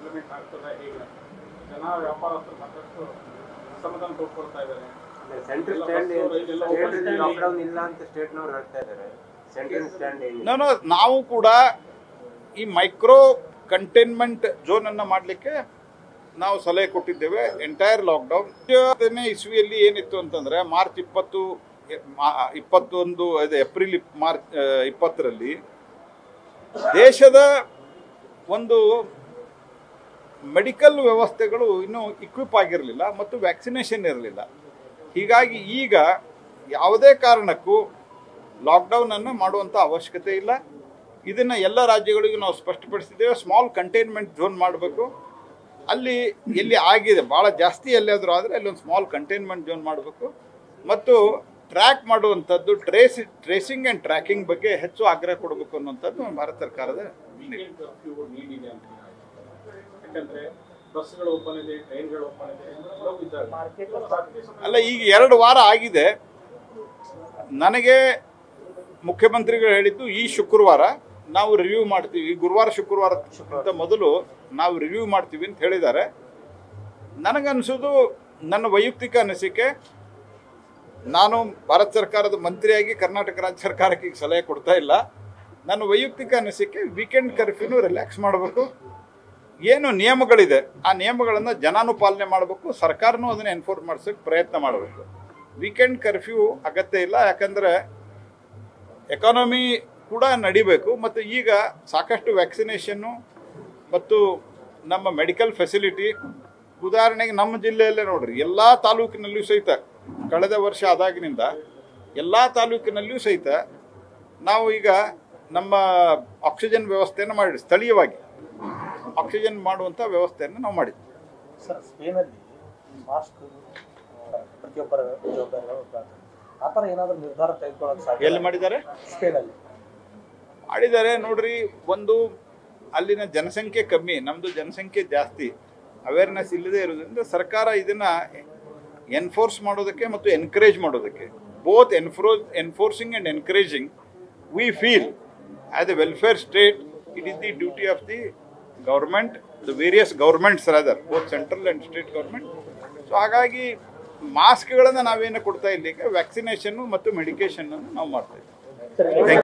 Implement ಆಗ್ತದೆ ಹೇಗೆ ಜನ ವ್ಯಾಪಾರಸ್ಥರು ಸಾಕಷ್ಟು ಅಸಮಾಧಾನ ತೋಡ್ಕೊಳ್ತಾ ಇದ್ದಾರೆ ಸೆಂಟ್ರಲ್ ಎಲ್ಲ ಸ್ಟ್ಯಾಂಡ್ ಬಸ್ಸು, ರೈಲೆಲ್ಲ open stand ಲಾಕ್ಡೌನ್ ಇಲ್ಲ ಅಂತ ಸ್ಟೇಟ್ನವ್ರು ಹೇಳ್ತಾ ಇದ್ದಾರೆ ಸೆಂಟ್ರಲ್ ಸ್ಟ್ಯಾಂಡ್ ಏನಿಲ್ಲ ನಾನು ನಾವು ಕೂಡ ಈ ಮೈಕ್ರೋ ಕಂಟೈನ್ಮೆಂಟ್ ಝೋನ್ ಅನ್ನ ಮಾಡಲಿಕ್ಕೆ ನಾವು ಸಲಹೆ ಕೊಟ್ಟಿದ್ದೇವೆ ಎಂಟೈರ್ ಲಾಕ್ಡೌನ್ ಹತ್ತನೇ ಇಸ್ವಿಯಲ್ಲಿ ಏನಿತ್ತು ಅಂತಂದ್ರೆ ಮಾರ್ಚ್ ಇಪ್ಪತ್ತು ಮಾ- ಇಪ್ಪತ್ತೊಂದು ಇದು ಏಪ್ರಿಲ್ ಇಪ್- ಮಾರ್ಚ್ ಆ, ಇಪ್ಪತ್ತರಲ್ಲಿ ದೇಶದ ಒಂದು ಮೆಡಿಕಲ್ ವ್ಯವಸ್ಥೆಗಳು ಇನ್ನೂ ಇಕ್ವಿಪ್ ಆಗಿರಲಿಲ್ಲ ಮತ್ತು ವ್ಯಾಕ್ಸಿನೇಷನ್ ಇರಲಿಲ್ಲ ಹೀಗಾಗಿ ಈಗ ಯಾವುದೇ ಕಾರಣಕ್ಕೂ ಲಾಕ್ಡೌನ್ ಅನ್ನು ಮಾಡುವಂಥ ಅವಶ್ಯಕತೆ ಇಲ್ಲ ಇದನ್ನು ಎಲ್ಲ ರಾಜ್ಯಗಳಿಗೂ ನಾವು ಸ್ಪಷ್ಟಪಡಿಸಿದ್ದೇವೆ ಸ್ಮಾಲ್ ಕಂಟೈನ್ಮೆಂಟ್ ಝೋನ್ ಮಾಡಬೇಕು ಅಲ್ಲಿ ಎಲ್ಲಿ ಆಗಿದೆ ಭಾಳ ಜಾಸ್ತಿ ಎಲ್ಲಿಯಾದರೂ ಆದರೆ ಅಲ್ಲಿ ಒಂದು ಸ್ಮಾಲ್ ಕಂಟೈನ್ಮೆಂಟ್ ಝೋನ್ ಮಾಡಬೇಕು ಮತ್ತು ಟ್ರ್ಯಾಕ್ ಮಾಡುವಂಥದ್ದು ಟ್ರೇಸ್ ಟ್ರೇಸಿಂಗ್ ಆ್ಯಂಡ್ ಟ್ರ್ಯಾಕಿಂಗ್ ಬಗ್ಗೆ ಹೆಚ್ಚು ಆಗ್ರಹ ಕೊಡಬೇಕು ಅನ್ನುವಂಥದ್ದು ಭಾರತ ಸರ್ಕಾರದ ನಿಲುವು. ವೀಕೆಂಡ್ ಕರ್ಫ್ಯೂ ನೀಡಿದೆ ಅಂತ ಯಾಕಂದ್ರೆ ಬಸ್ಗಳು ಓಪನ್ ಇದೆ ಟ್ರೈನ್ಗಳು ಓಪನ್ ಇದೆ ಎಲ್ಲವೂ ಇದ್ದಾವೆ ರಾತ್ರಿ ಸಮಯ ಅಲ್ಲ ಈಗ ಎರಡು ವಾರ ಆಗಿದೆ ನನಗೆ ಮುಖ್ಯಮಂತ್ರಿಗಳು ಹೇಳಿದ್ದು ಈ ಶುಕ್ರವಾರ ನಾವು ರಿವ್ಯೂ ಮಾಡ್ತೀವಿ ಗುರುವಾರ ಶುಕ್ರವಾರಕ್ಕಿಂತ ಮೊದಲು ನಾವು ರಿವ್ಯೂ ಮಾಡ್ತೀವಿ ಅಂತ ಹೇಳಿದ್ದಾರೆ ನನಗನ್ಸೋದು ನನ್ನ ವೈಯಕ್ತಿಕ ಅನಿಸಿಕೆ ನಾನು ಭಾರತ ಸರ್ಕಾರದ ಮಂತ್ರಿಯಾಗಿ ಕರ್ನಾಟಕ ರಾಜ್ಯ ಸರ್ಕಾರಕ್ಕೆ ಈಗ ಸಲಹೆ ಕೊಡ್ತಾ ಇಲ್ಲ ನನ್ನ ವೈಯಕ್ತಿಕ ಅನಿಸಿಕೆ ವೀಕೆಂಡ್ ಕರ್ಫ್ಯೂನು ರಿಲ್ಯಾಕ್ಸ್ ಮಾಡಬೇಕು ಏನು ನಿಯಮಗಳಿದೆ ಆ ನಿಯಮಗಳನ್ನು ಜನಾನುಪಾಲನೆ ಮಾಡಬೇಕು ಸರ್ಕಾರನೂ ಅದನ್ನು ಎನ್ಫೋರ್ಸ್ ಮಾಡಿಸೋಕೆ ಪ್ರಯತ್ನ ಮಾಡಬೇಕು ವೀಕೆಂಡ್ ಕರ್ಫ್ಯೂ ಅಗತ್ಯ ಇಲ್ಲ ಯಾಕಂದರೆ ಎಕಾನಮಿ ಕೂಡ ನಡಿಬೇಕು ಮತ್ತು ಈಗ ಸಾಕಷ್ಟು ವ್ಯಾಕ್ಸಿನೇಷನ್ನು ಮತ್ತು ನಮ್ಮ ಮೆಡಿಕಲ್ ಫೆಸಿಲಿಟಿ ಉದಾಹರಣೆಗೆ ನಮ್ಮ ಜಿಲ್ಲೆಯಲ್ಲೇ ನೋಡ್ರಿ ಎಲ್ಲ ತಾಲೂಕಿನಲ್ಲಿಯೂ ಸಹಿತ ಕಳೆದ ವರ್ಷ ಆದಾಗಿನಿಂದ ಎಲ್ಲ ತಾಲೂಕಿನಲ್ಲಿಯೂ ಸಹಿತ ನಾವು ಈಗ ನಮ್ಮ ಆಕ್ಸಿಜನ್ ವ್ಯವಸ್ಥೆಯನ್ನು ಮಾಡಿ ಸ್ಥಳೀಯವಾಗಿ ಆಕ್ಸಿಜನ್ ಮಾಡುವಂಥ ವ್ಯವಸ್ಥೆಯನ್ನು ನಾವು ಮಾಡಿದ್ವಿ ಸರ್ ಸ್ಪೇನಲ್ಲಿ ಮಾಸ್ಕ್ ಪ್ರತಿಯೊಬ್ಬರ ಜವಾಬ್ದಾರಿ ಆ ಥರ ಏನಾದರೂ ನಿರ್ಧಾರ ತೆಗೆದುಕೊಳ್ಳೋಕೆ ಸಾಧ್ಯ ಎಲ್ಲಿ ಮಾಡಿದ್ದಾರೆ ಸ್ಪೇನಲ್ಲಿ ಮಾಡಿದ್ದಾರೆ ನೋಡ್ರಿ ಒಂದು ಅಲ್ಲಿನ ಜನಸಂಖ್ಯೆ ಕಮ್ಮಿ ನಮ್ಮದು ಜನಸಂಖ್ಯೆ ಜಾಸ್ತಿ ಅವೇರ್ನೆಸ್ ಇಲ್ಲದೆ ಇರೋದ್ರಿಂದ ಸರ್ಕಾರ ಇದನ್ನ ಎನ್ಫೋರ್ಸ್ ಮಾಡೋದಕ್ಕೆ ಮತ್ತು ಎನ್ಕರೇಜ್ ಮಾಡೋದಕ್ಕೆ ಬೋತ್ ಎನ್ಫ್ರೋ enforcing and encouraging we feel as a welfare state it is the duty of the government the various governments rather both central and state government so ಹಾಗಾಗಿ ಮಾಸ್ಕ್ಗಳನ್ನು ನಾವೇನು ಕೊಡ್ತಾ ಇಲ್ಲ ಈಗ ವ್ಯಾಕ್ಸಿನೇಷನ್ನು ಮತ್ತು ಮೆಡಿಕೇಷನ್ ನಾವು ಮಾಡ್ತಾ ಇದ್ದೀವಿ